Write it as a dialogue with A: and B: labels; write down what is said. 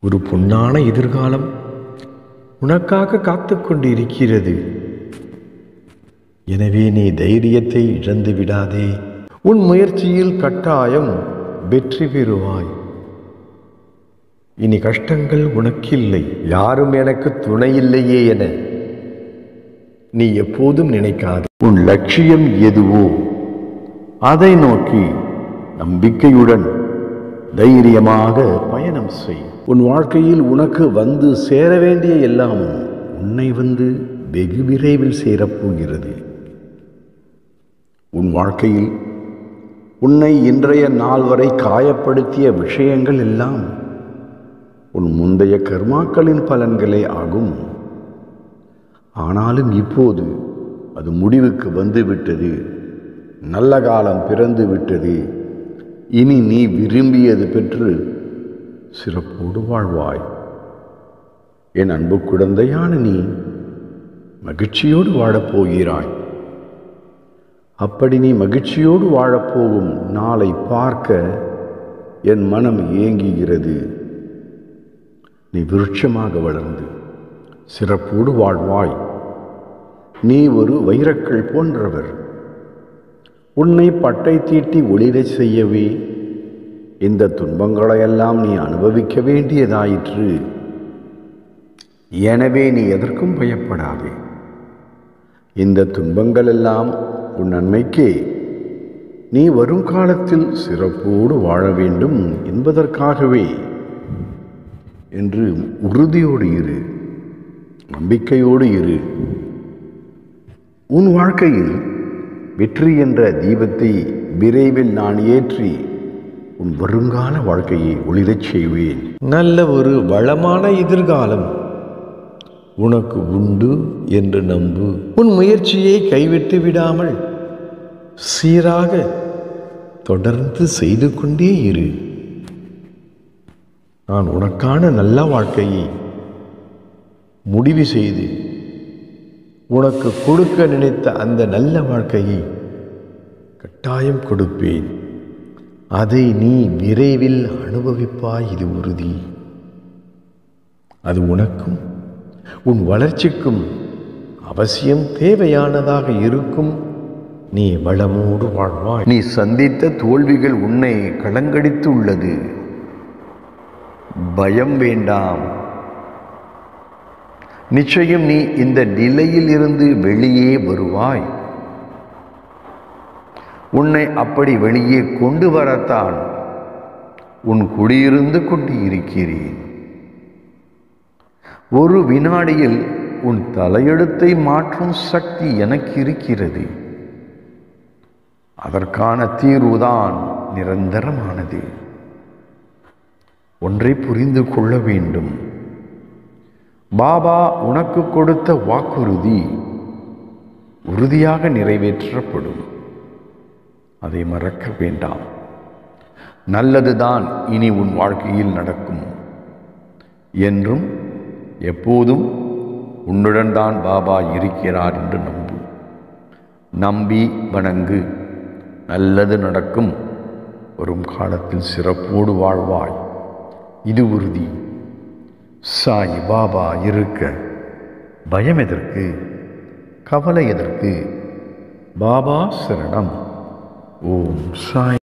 A: ஒரு பொன்னான எதிர்காலம் உனக்காக காத்து கொண்டிருக்கிறது எனவே நீ தைரியத்தை இழந்து விடாதே உன் முயற்சியில் கட்டாயம் வெற்றி பெறுவாய் இனி கஷ்டங்கள் உனக்கில்லை யாரும் எனக்கு துணை இல்லையே என நீ எப்போதும் நினைக்காது உன் லட்சியம் எதுவோ அதை நோக்கி நம்பிக்கையுடன் தைரியமாக பயணம் செய் உன் வாழ்க்கையில் உனக்கு வந்து சேர வேண்டிய எல்லாமும் உன்னை வந்து வெகு விரைவில் சேரப்போகிறது உன் வாழ்க்கையில் உன்னை இன்றைய நாள் வரை காயப்படுத்திய விஷயங்கள் எல்லாம் உன் முந்தைய கர்மாக்களின் பலன்களே ஆகும் ஆனாலும் இப்போது அது முடிவுக்கு வந்துவிட்டது நல்ல காலம் பிறந்து விட்டது இனி நீ விரும்பியது பெற்று சிறப்போடு வாழ்வாய் என் அன்பு குழந்தையான நீ மகிழ்ச்சியோடு வாழப்போகிறாய் அப்படி நீ மகிழ்ச்சியோடு வாழப்போகும் நாளை பார்க்க என் மனம் ஏங்குகிறது நீ விருட்சமாக வளர்ந்து சிறப்போடு வாழ்வாய் நீ ஒரு வைரக்கல் போன்றவர் உன்னை பட்டை தீட்டி ஒளிரச் செய்யவே இந்த துன்பங்களையெல்லாம் நீ அனுபவிக்க வேண்டியதாயிற்று எனவே நீ எதற்கும் பயப்படாதே இந்த துன்பங்கள் எல்லாம் உன் நன்மைக்கே நீ வரும் காலத்தில் சிறப்போடு வாழ வேண்டும் என்பதற்காகவே என்று உறுதியோடு இரு நம்பிக்கையோடு இரு உன் வாழ்க்கையில் வெற்றி என்ற தீபத்தை விரைவில் நான் ஏற்றி உன் வருங்கால வாழ்க்கையை ஒளிரச் செய்வேன் நல்ல ஒரு வளமான எதிர்காலம் உனக்கு உண்டு என்று நம்பு உன் முயற்சியை கைவிட்டு விடாமல் சீராக தொடர்ந்து செய்து கொண்டே இரு நான் உனக்கான நல்ல வாழ்க்கையை முடிவு செய்து உனக்கு கொடுக்க நினைத்த அந்த நல்ல வாழ்க்கையை கட்டாயம் கொடுப்பேன் அதை நீ விரைவில் அனுபவிப்பாய் இது உறுதி அது உனக்கும் உன் வளர்ச்சிக்கும் அவசியம் தேவையானதாக இருக்கும் நீ வளமோடு வாழ்வாய் நீ சந்தித்த தோல்விகள் உன்னை களங்கடித்து உள்ளது பயம் வேண்டாம் நிச்சயம் நீ இந்த நிலையில் இருந்து வெளியே வருவாய் உன்னை அப்படி வெளியே கொண்டு வரத்தான் உன் குடியிருந்து கொண்டு இருக்கிறேன் ஒரு வினாடியில் உன் தலையெழுத்தை மாற்றும் சக்தி எனக்கு இருக்கிறது அதற்கான தீர்வுதான் நிரந்தரமானது ஒன்றை புரிந்து கொள்ள வேண்டும் பாபா உனக்கு கொடுத்த வாக்குறுதி உறுதியாக நிறைவேற்றப்படும் அதை மறக்க வேண்டாம் நல்லதுதான் இனி உன் வாழ்க்கையில் நடக்கும் என்றும் எப்போதும் உன்னுடன் தான் பாபா இருக்கிறார் என்று நம்பு நம்பி வணங்கு நல்லது நடக்கும் வரும் காலத்தில் சிறப்போடு வாழ்வாய் இது உறுதி சாய் பாபா இருக்க பயம் எதற்கு கவலை எதற்கு பாபா சரணம் ஓம் சாய்